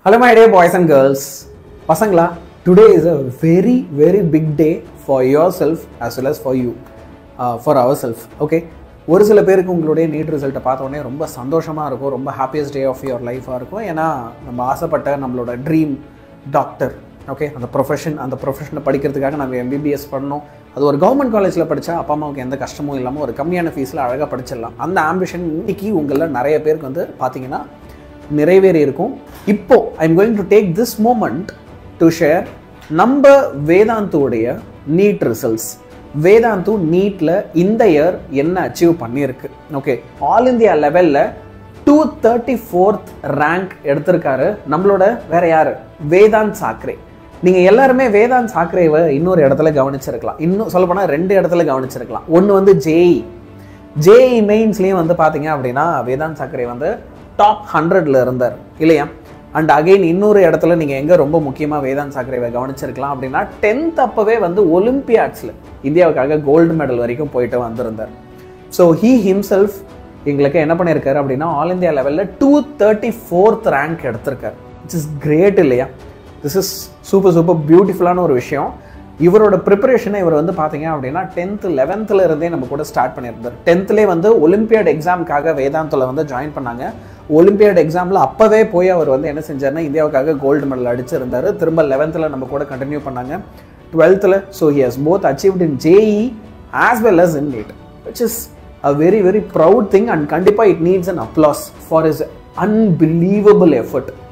hello my dear boys and girls பசங்களா today is a very very big day for yourself as well as for you for our self okay ஒரு சில பேருக்கு உங்களுடைய NEET ரிசல்ட்டை பார்த்த உடனே ரொம்ப சந்தோஷமாக இருக்கும் ரொம்ப ஹாப்பியஸ்ட் டே ஆஃப் யுவர் லைஃபாக இருக்கும் ஏன்னா நம்ம ஆசைப்பட்ட நம்மளோட ட்ரீம் டாக்டர் ஓகே அந்த ப்ரொஃபஷன் அந்த ப்ரொஃபஷனை படிக்கிறதுக்காக நம்ம எம்பிபிஎஸ் பண்ணணும் அது ஒரு கவர்மெண்ட் காலேஜில் படித்தா அப்பா அம்மாவுக்கு எந்த கஷ்டமும் இல்லாமல் ஒரு கம்மியான ஃபீஸில் அழகாக படிச்சிடலாம் அந்த ஆம்பிஷன் இன்னைக்கு உங்களில் நிறைய பேருக்கு வந்து பார்த்தீங்கன்னா நிறைவேறி இருக்கும் இப்போ I am going to take this moment to share நம்ம வேதாந்துடைய நீட் ரிசல்ட்ஸ் வேதாந்து நீட்டில் இந்த இயர் என்ன அச்சீவ் பண்ணியிருக்கு ஓகே ஆல் இந்தியா லெவலில் டூ தேர்ட்டி ஃபோர்த் ரேங்க் எடுத்திருக்காரு நம்மளோட வேற யாரு வேதாந்த் சாக்ரே நீங்க எல்லாருமே வேதாந்த் சாக்ரேவை இன்னொரு இடத்துல கவனிச்சிருக்கலாம் இன்னும் சொல்ல போனா ரெண்டு இடத்துல கவனிச்சிருக்கலாம் ஒன்று வந்து ஜேஇ ஜேஇ மெயின்ஸ்லேயும் வந்து பார்த்தீங்க அப்படின்னா வேதாந்த் சாக்ரே வந்து டாப் ஹண்ட்ரட்ல இருந்தார் இல்லையா அண்ட் அகைன் இன்னொரு இடத்துல நீங்கள் எங்கே ரொம்ப முக்கியமாக வேதாந்த் சாக்ரேவை கவனிச்சிருக்கலாம் அப்படின்னா டென்த் அப்போவே வந்து ஒலிம்பியாட்ஸில் இந்தியாவுக்காக கோல்டு மெடல் வரைக்கும் போயிட்டு வந்திருந்தார் ஸோ ஹீ ஹிம்செல்ஃப் எங்களுக்கு என்ன பண்ணியிருக்காரு அப்படின்னா ஆல் இந்தியா லெவலில் டூ தேர்ட்டி ஃபோர்த் ரேங்க் எடுத்திருக்காரு இட்ஸ் இஸ் கிரேட் இல்லையா திஸ் இஸ் சூப்பர் சூப்பர் பியூட்டிஃபுல்லான ஒரு விஷயம் இவரோட ப்ரிப்பரேஷனை இவர் வந்து பார்த்தீங்க அப்படின்னா டென்த்து லெவன்த்தில் இருந்தே நம்ம கூட ஸ்டார்ட் பண்ணியிருந்தார் டென்த்லேயே வந்து ஒலிம்பியாட் எக்ஸாமுக்காக வேதாந்தில் வந்து ஜாயின் பண்ணாங்க ஒலிம்பியாட் எக்ஸாமில் அப்போவே போய் அவர் வந்து என்ன செஞ்சார்னா இந்தியாவுக்காக கோல்டு மெடல் அடிச்சிருந்தாரு திரும்ப லெவன்த்தில் நம்ம கூட கண்டினியூ பண்ணாங்க டுவெல்த்தில் so he has both achieved in JEE as well as in NEET which is a very very proud thing and கண்டிப்பாக it needs an applause for his unbelievable effort